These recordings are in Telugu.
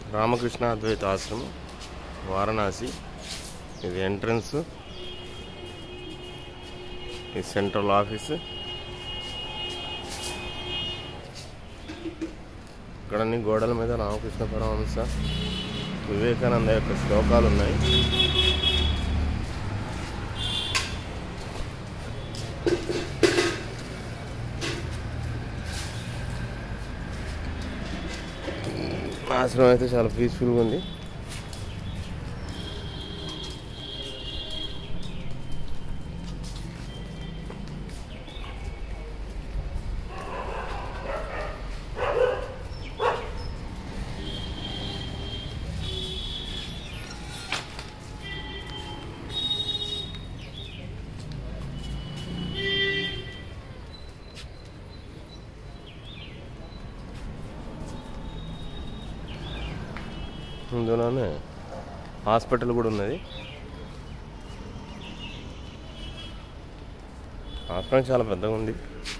రామకృష్ణ అద్వైత ఆశ్రమం వారణాసి ఇది ఎంట్రన్స్ ఇది సెంట్రల్ ఆఫీస్ ఇక్కడ అన్ని గోడల మీద రామకృష్ణ పరమహంస వివేకానంద యొక్క శ్లోకాలు ఉన్నాయి ఆశ్రమం అయితే చాలా పీస్ఫుల్గా ఉంది ఇందులోనే హాస్పిటల్ కూడా ఉన్నది హాస్పిటల్ చాలా పెద్దగా ఉంది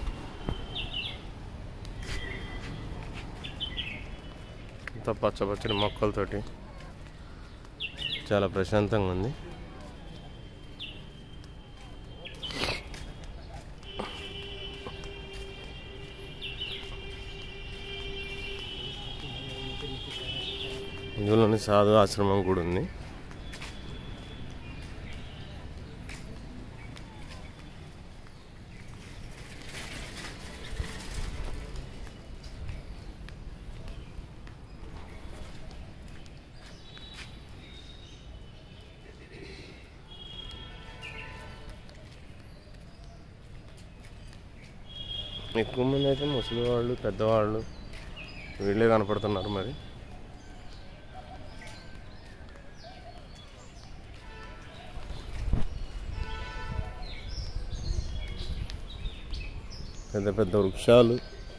అంతా పచ్చ పచ్చని మొక్కలతోటి చాలా ప్రశాంతంగా ఉంది ఇందులోనే సాధు ఆశ్రమం కూడా ఉంది ఎక్కువ మంది అయితే ముసలి వాళ్ళు పెద్దవాళ్ళు వీళ్ళే కనపడుతున్నారు మరి పెద్ద పెద్ద వృక్షాలు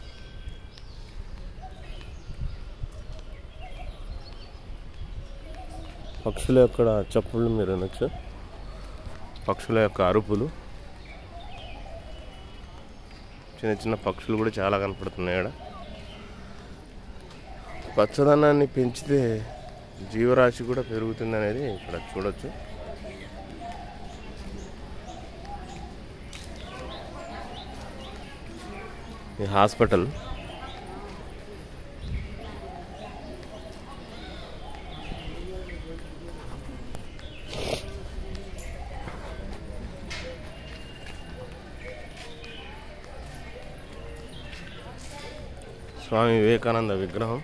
పక్షుల యొక్క చప్పుళ్ళు మీరు వినొచ్చు పక్షుల యొక్క అరుపులు చిన్న చిన్న పక్షులు కూడా చాలా కనపడుతున్నాయి ఇక్కడ పచ్చదనాన్ని పెంచితే జీవరాశి కూడా పెరుగుతుంది అనేది ఇక్కడ చూడొచ్చు ఈ హాస్పిటల్ స్వామి వివేకానంద విగ్రహం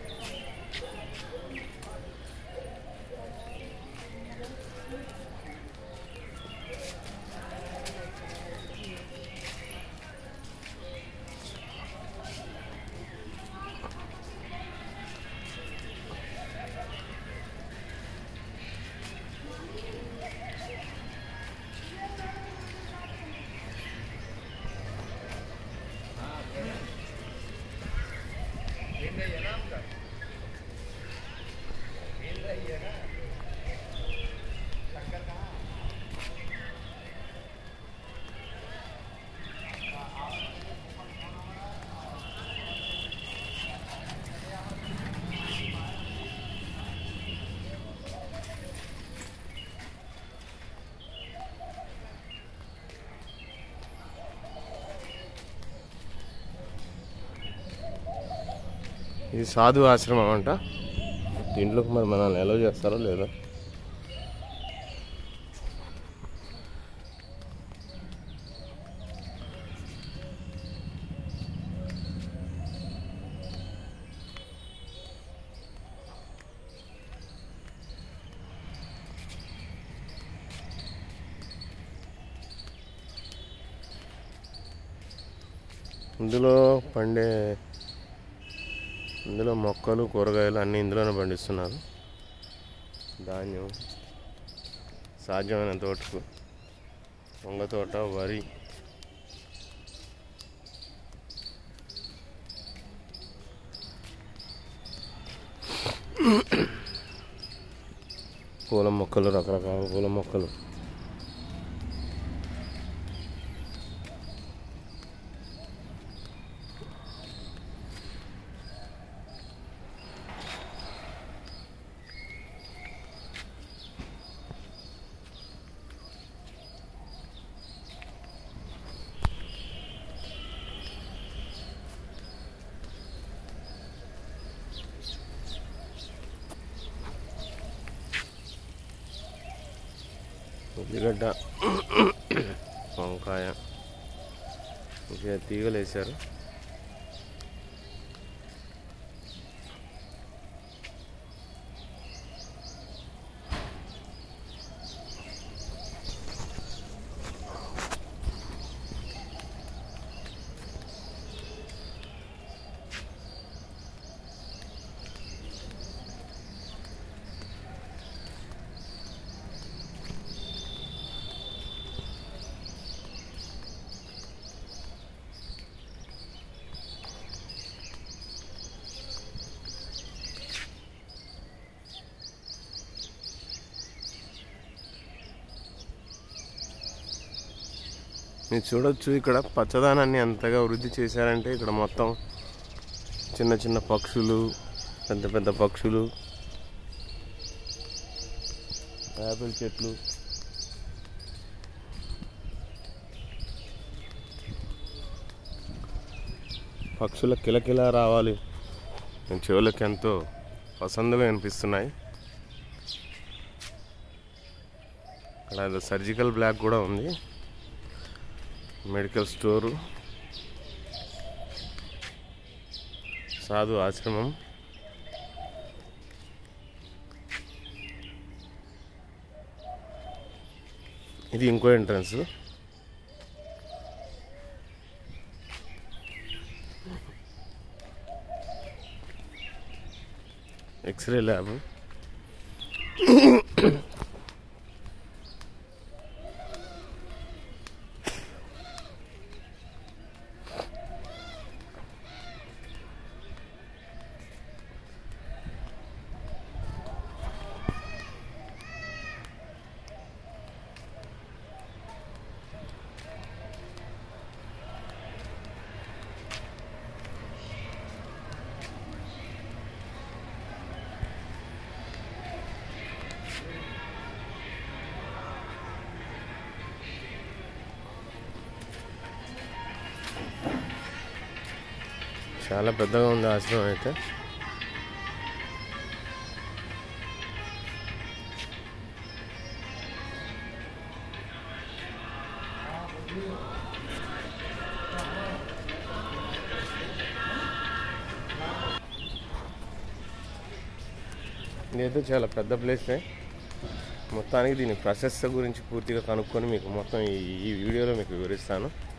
ఇది సాధు ఆశ్రమం అంట దీంట్లోకి మరి మనల్ని ఎలా చేస్తారో లేదో ఇందులో పండే ఇందులో మొక్కలు కూరగాయలు అన్నీ ఇందులోనే పండిస్తున్నారు ధాన్యం సాధ్యమైన తోటకు వంగ తోట వరి పూల మొక్కలు రకరకాల పూల మొక్కలు ఉల్లిగడ్డ వంకాయ ఇంకా తీగలు వేశారు మీరు చూడొచ్చు ఇక్కడ పచ్చదనాన్ని ఎంతగా వృద్ధి చేశారంటే ఇక్కడ మొత్తం చిన్న చిన్న పక్షులు పెద్ద పెద్ద పక్షులు యాపిల్ చెట్లు పక్షుల కిలకిల రావాలి మీ చెవులకు ఎంతో పసందుగా అనిపిస్తున్నాయి అక్కడ ఏదో సర్జికల్ బ్లాక్ కూడా ఉంది మెడికల్ స్టోరు సాధు ఆశ్రమం ఇది ఇంకో ఎంట్రన్స్ ఎక్స్రే ల్యాబ్ చాలా పెద్దగా ఉంది ఆశ్రమం అయితే ఇదైతే చాలా పెద్ద ప్లేసే మొత్తానికి దీని ప్రాసెస్ గురించి పూర్తిగా కనుక్కొని మీకు మొత్తం ఈ ఈ వీడియోలో మీకు వివరిస్తాను